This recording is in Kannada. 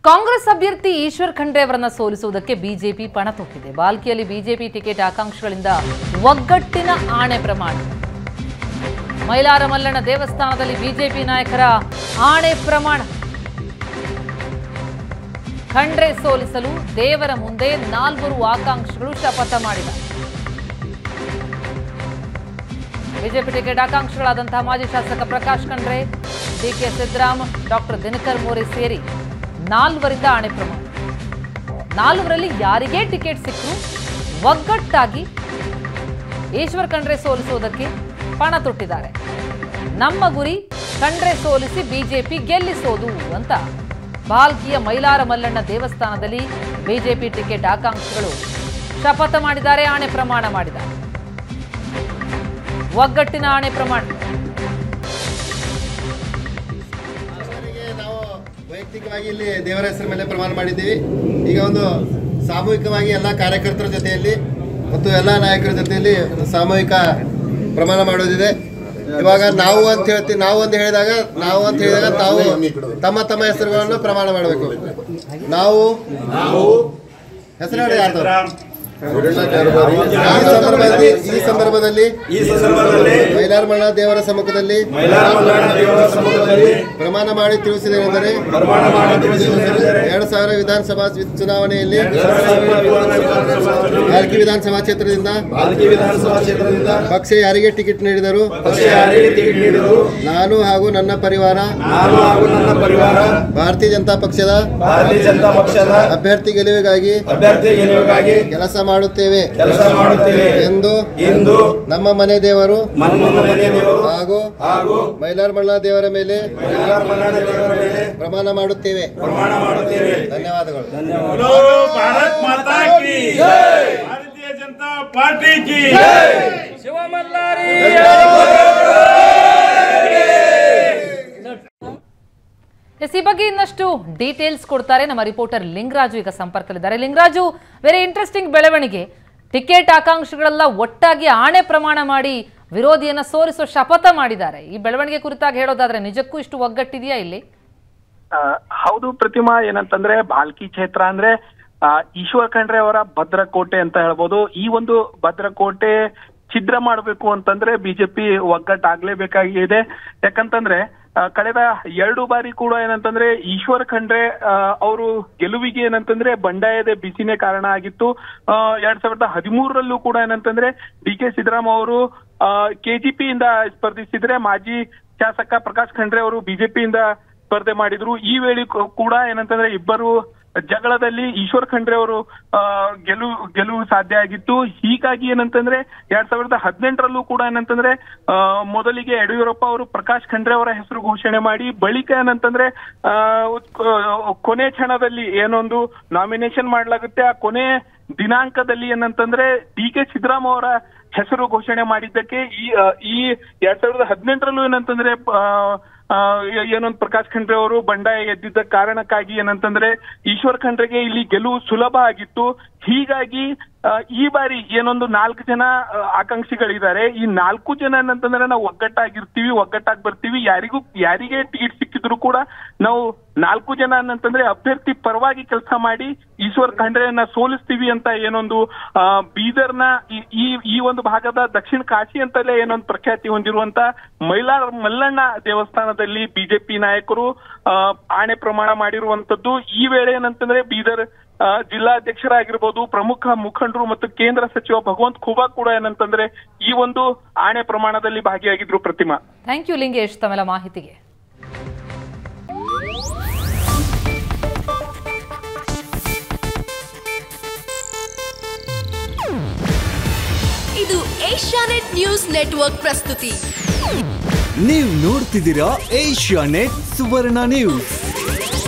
ಕಾಂಗ್ರೆಸ್ ಅಭ್ಯರ್ಥಿ ಈಶ್ವರ್ ಖಂಡ್ರೆ ಅವರನ್ನ ಸೋಲಿಸುವುದಕ್ಕೆ ಬಿಜೆಪಿ ಪಣ ತೊಟ್ಟಿದೆ ಬಾಲ್ಕಿಯಲ್ಲಿ ಬಿಜೆಪಿ ಟಿಕೆಟ್ ಆಕಾಂಕ್ಷಿಗಳಿಂದ ಒಗ್ಗಟ್ಟಿನ ಆಣೆ ಪ್ರಮಾಣ ಮೈಲಾರ ಮಲ್ಲಣ್ಣ ದೇವಸ್ಥಾನದಲ್ಲಿ ಬಿಜೆಪಿ ನಾಯಕರ ಆಣೆ ಪ್ರಮಾಣ ಖಂಡ್ರೆ ಸೋಲಿಸಲು ದೇವರ ಮುಂದೆ ನಾಲ್ವರು ಆಕಾಂಕ್ಷಿಗಳು ಶಪಥ ಮಾಡಿದ್ದಾರೆ ಬಿಜೆಪಿ ಟಿಕೆಟ್ ಆಕಾಂಕ್ಷಿಗಳಾದಂತಹ ಮಾಜಿ ಶಾಸಕ ಪ್ರಕಾಶ್ ಖಂಡ್ರೆ ಡಿಕೆ ಸಿದ್ದರಾಮ್ ಡಾಕ್ಟರ್ ದಿನಕರ್ ಮೋರೆ ಸೇರಿ ನಾಲ್ವರಿಂದ ಆಣೆ ಪ್ರಮಾಣ ನಾಲ್ವರಲ್ಲಿ ಯಾರಿಗೇ ಟಿಕೆಟ್ ಸಿಕ್ಕರೂ ಒಗ್ಗಟ್ಟಾಗಿ ಈಶ್ವರ್ ಖಂಡ್ರೆ ಸೋಲಿಸುವುದಕ್ಕೆ ಪಣ ತೊಟ್ಟಿದ್ದಾರೆ ನಮ್ಮ ಗುರಿ ಖಂಡ್ರೆ ಸೋಲಿಸಿ ಬಿಜೆಪಿ ಗೆಲ್ಲಿಸೋದು ಅಂತ ಬಾಲ್ಕಿಯ ಮೈಲಾರ ಮಲ್ಲಣ್ಣ ದೇವಸ್ಥಾನದಲ್ಲಿ ಬಿಜೆಪಿ ಟಿಕೆಟ್ ಆಕಾಂಕ್ಷಿಗಳು ಶಪಥ ಮಾಡಿದ್ದಾರೆ ಆಣೆ ಪ್ರಮಾಣ ಮಾಡಿದ್ದಾರೆ ಒಗ್ಗಟ್ಟಿನ ಆಣೆ ಪ್ರಮಾಣ ಅವರಿಗೆ ನಾವು ವೈಯಕ್ತಿಕವಾಗಿ ಇಲ್ಲಿ ದೇವರ ಹೆಸರ ಮೇಲೆ ಪ್ರಮಾಣ ಮಾಡಿದ್ದೀವಿ ಈಗ ಒಂದು ಸಾಮೂಹಿಕವಾಗಿ ಎಲ್ಲ ಕಾರ್ಯಕರ್ತರ ಜೊತೆಯಲ್ಲಿ ಮತ್ತು ಎಲ್ಲ ನಾಯಕರ ಜೊತೆಯಲ್ಲಿ ಒಂದು ಸಾಮೂಹಿಕ ಪ್ರಮಾಣ ಮಾಡೋದಿದೆ ಇವಾಗ ನಾವು ಅಂತ ಹೇಳ್ತೀವಿ ನಾವು ಅಂತ ಹೇಳಿದಾಗ ನಾವು ಅಂತ ಹೇಳಿದಾಗ ತಾವು ತಮ್ಮ ತಮ್ಮ ಹೆಸರುಗಳನ್ನು ಪ್ರಮಾಣ ಮಾಡಬೇಕು ನಾವು ಹೆಸರು ಹೇಳಿ ಯಾರ್ದು? ಈ ಸಂದರ್ಭದಲ್ಲಿ ಈ ಸಂದರ್ಭದಲ್ಲಿ ಈ ಸಂದರ್ಭದಲ್ಲಿ ಮೈಲಾರಮಣ್ಣ ದೇವರ ಸಮ್ಮುಖದಲ್ಲಿ ಮೈಲಾರಮಲ್ಲಣ್ಣ ದೇವರ ಸಮ್ಮುಖದಲ್ಲಿ ಪ್ರಮಾಣ ಮಾಡಿ ತಿಳಿಸಿದೇನೆಂದರೆ ಪ್ರಮಾಣ ಮಾಡಿ ತಿಳಿಸಿರುವುದೇನೆಂದರೆ ಎರಡು ಸಾವಿರ ವಿಧಾನಸಭಾ ಚುನಾವಣೆಯಲ್ಲಿ ಬಾಲ್ಕಿ ವಿಧಾನಸಭಾ ಕ್ಷೇತ್ರದಿಂದ ಬಾಲ್ಕಿ ವಿಧಾನಸಭಾ ಕ್ಷೇತ್ರದಿಂದ ಪಕ್ಷ ಯಾರಿಗೆ ಟಿಕೆಟ್ ನೀಡಿದರು ಪಕ್ಷ ಯಾರಿಗೆ ಟಿಕೆಟ್ ನೀಡಿದರು ನಾನು ಹಾಗೂ ನನ್ನ ಪರಿವಾರ ನಾನು ಹಾಗೂ ನನ್ನ ಪರಿವಾರ ಭಾರತೀಯ ಜನತಾ ಪಕ್ಷದ ಭಾರತೀಯ ಜನತಾ ಪಕ್ಷದ ಅಭ್ಯರ್ಥಿ ಗೆಲುವಿಗಾಗಿ ಅಭ್ಯರ್ಥಿ ಗೆಲುವಿಗಾಗಿ ಕೆಲಸ ಮಾಡುತ್ತೇವೆ ಕೆಲಸ ಮಾಡುತ್ತೇವೆ ಎಂದು ಇಂದು ನಮ್ಮ ಮನೆ ದೇವರು ಮನ್ಮನ ಮನೆಯ ದೇವರು ಹಾಗೂ ಹಾಗೂ ಮೈಲಾರಮಣ್ಣ ದೇವರ ಮೇಲೆ ಮೈಲಾರಮಲ್ಲಣ್ಣ ದೇವರ ಮೇಲೆ ಪ್ರಮಾಣ ಮಾಡುತ್ತೇವೆ ಪ್ರಮಾಣ ಮಾಡುತ್ತೇವೆ ಧನ್ಯವಾದಗಳು बोलो भारत माता की भारतीय जनता पार्टी की ಎಸ್ ಈ ಬಗ್ಗೆ ಇನ್ನಷ್ಟು ಡೀಟೇಲ್ಸ್ ಕೊಡ್ತಾರೆ ನಮ್ಮ ರಿಪೋರ್ಟರ್ ಲಿಂಗರಾಜು ಈಗ ಸಂಪರ್ಕದಲ್ಲಿದ್ದಾರೆ ಲಿಂಗರಾಜು ವೆರಿ ಇಂಟ್ರೆಸ್ಟಿಂಗ್ ಬೆಳವಣಿಗೆ ಟಿಕೆಟ್ ಆಕಾಂಕ್ಷಿಗಳೆಲ್ಲ ಒಟ್ಟಾಗಿ ಆಣೆ ಪ್ರಮಾಣ ಮಾಡಿ ವಿರೋಧಿಯನ್ನ ಸೋರಿಸುವ ಶಪಥ ಮಾಡಿದ್ದಾರೆ ಈ ಬೆಳವಣಿಗೆ ಕುರಿತಾಗಿ ಹೇಳೋದಾದ್ರೆ ನಿಜಕ್ಕೂ ಇಷ್ಟು ಒಗ್ಗಟ್ಟಿದೆಯಾ ಇಲ್ಲಿ ಆ, ಹೌದು ಪ್ರತಿಮಾ ಏನಂತಂದ್ರೆ ಬಾಲ್ಕಿ ಕ್ಷೇತ್ರ ಅಂದ್ರೆ ಆ, ಈಶ್ವರ್ ಖಂಡ್ರೆ ಅವರ ಭದ್ರಕೋಟೆ ಅಂತ ಹೇಳ್ಬೋದು ಈ ಒಂದು ಭದ್ರಕೋಟೆ ಛಿದ್ರ ಮಾಡಬೇಕು ಅಂತಂದ್ರೆ ಬಿಜೆಪಿ ಒಗ್ಗಟ್ಟಾಗ್ಲೇಬೇಕಾಗಿದೆ ಯಾಕಂತಂದ್ರೆ ಆ, ಕಳೆದ ಎರಡು ಬಾರಿ ಕೂಡ ಏನಂತಂದ್ರೆ ಈಶ್ವರ್ ಖಂಡ್ರೆ ಅವರು ಗೆಲುವಿಗೆ ಏನಂತಂದ್ರೆ ಬಂಡಾಯದ ಬಿಸಿನೇ ಕಾರಣ ಆಗಿತ್ತು ಆ, ಎರಡ್ ಸಾವಿರದ ಹದಿಮೂರರಲ್ಲೂ ಕೂಡ ಏನಂತಂದ್ರೆ ಡಿ ಕೆ ಸಿದ್ದರಾಮ ಅವರು ಕೆಜಿಪಿ ಇಂದ ಸ್ಪರ್ಧಿಸಿದ್ರೆ ಮಾಜಿ ಶಾಸಕ ಪ್ರಕಾಶ್ ಖಂಡ್ರೆ ಅವರು ಬಿಜೆಪಿಯಿಂದ ಸ್ಪರ್ಧೆ ಮಾಡಿದ್ರು ಈ ವೇಳೆ ಕೂ- ಕೂಡ ಏನಂತಂದ್ರೆ ಇಬ್ಬರು ಜಗಳದಲ್ಲಿ ಈಶ್ವರ್ ಖಂಡ್ರೆ ಅವರು ಆ, ಗೆಲುವು ಗೆಲುವು ಸಾಧ್ಯ ಆಗಿತ್ತು ಹೀಗಾಗಿ ಏನಂತಂದ್ರೆ ಎರಡ್ ಸಾವಿರದ ಹದಿನೆಂಟರಲ್ಲೂ ಕೂಡ ಏನಂತಂದ್ರೆ ಆ, ಮೊದಲಿಗೆ ಯಡಿಯೂರಪ್ಪ ಅವರು ಪ್ರಕಾಶ್ ಖಂಡ್ರೆ ಅವರ ಹೆಸರು ಘೋಷಣೆ ಮಾಡಿ ಬಳಿಕ ಏನಂತಂದ್ರೆ ಆ, ಉತ್- ಕೊನೆ ಕ್ಷಣದಲ್ಲಿ ಏನೊಂದು ನಾಮಿನೇಷನ್ ಮಾಡ್ಲಾಗುತ್ತೆ ಆ ಕೊನೆ ದಿನಾಂಕದಲ್ಲಿ ಏನಂತಂದ್ರೆ ಡಿ ಕೆ ಸಿದ್ದರಾಮ ಅವರ ಹೆಸರು ಘೋಷಣೆ ಮಾಡಿದ್ದಕ್ಕೆ ಈ ಆ, ಈ ಎರಡ್ ಸಾವಿರದ ಹದಿನೆಂಟರಲ್ಲೂ ಏನಂತಂದ್ರೆ ಆ, ಆ, ಏ- ಏನೊಂದು ಪ್ರಕಾಶ್ ಖಂಡ್ರೆ ಅವರು ಬಂಡಾಯ ಎದ್ದಿದ್ದ ಕಾರಣಕ್ಕಾಗಿ ಏನಂತಂದ್ರೆ ಈಶ್ವರ್ ಖಂಡ್ರೆಗೆ ಇಲ್ಲಿ ಗೆಲುವು ಸುಲಭ ಆಗಿತ್ತು ಹೀಗಾಗಿ ಆ, ಈ ಬಾರಿ ಏನೊಂದು ನಾಲ್ಕು ಜನ ಆ, ಆಕಾಂಕ್ಷಿಗಳಿದ್ದಾರೆ ಈ ನಾಲ್ಕು ಜನ ಏನಂತಂದ್ರೆ ನಾವು ಒಗ್ಗಟ್ಟಾಗಿರ್ತೀವಿ ಒಗ್ಗಟ್ಟಾಗಿ ಬರ್ತೀವಿ ಯಾರಿಗೂ ಯಾರಿಗೆ ಟಿಕೆಟ್ ಸಿಕ್ಕಿದ್ರು ಕೂಡ ನಾವು ನಾಲ್ಕು ಜನ ಏನಂತಂದ್ರೆ ಅಭ್ಯರ್ಥಿ ಪರವಾಗಿ ಕೆಲಸ ಮಾಡಿ ಈಶ್ವರ್ ಖಂಡ್ರೆಯನ್ನ ಸೋಲಿಸ್ತೀವಿ ಅಂತ ಏನೊಂದು ಆ, ಬೀದರ್ನ ಈ- ಈ ಈ ಒಂದು ಭಾಗದ ದಕ್ಷಿಣ ಕಾಶಿ ಅಂತಲೇ ಏನೊಂದು ಪ್ರಖ್ಯಾತಿ ಹೊಂದಿರುವಂತ ಮೈಲಾರ ಮಲ್ಲಣ್ಣ ದೇವಸ್ಥಾನದಲ್ಲಿ ಬಿಜೆಪಿ ನಾಯಕರು ಆ, ಆಣೆ ಪ್ರಮಾಣ ಮಾಡಿರುವಂತದ್ದು ಈ ವೇಳೆ ಏನಂತಂದ್ರೆ ಬೀದರ್ ಆ, ಜಿಲ್ಲಾಧ್ಯಕ್ಷರಾಗಿರ್ಬೋದು ಪ್ರಮುಖ ಮುಖಂಡರು ಮತ್ತು ಕೇಂದ್ರ ಸಚಿವ ಭಗವಂತ್ ಖೂಬಾ ಕೂಡ ಏನಂತಂದ್ರೆ ಈ ಒಂದು ಆಣೆ ಪ್ರಮಾಣದಲ್ಲಿ ಭಾಗಿಯಾಗಿದ್ರು ಪ್ರತಿಮಾ ಥ್ಯಾಂಕ್ ಯು ಲಿಂಗೇಶ್ ತಮ್ಮೆಲ್ಲ ಮಾಹಿತಿಗೆ ಇದು ಏಷ್ಯಾನೆಟ್ ನ್ಯೂಸ್ ನೆಟ್ವರ್ಕ್ ಪ್ರಸ್ತುತಿ ನೀವು ನೋಡ್ತಿದ್ದೀರಾ ಏಷ್ಯಾ ನೆಟ್ ಸುವರ್ಣ ನ್ಯೂಸ್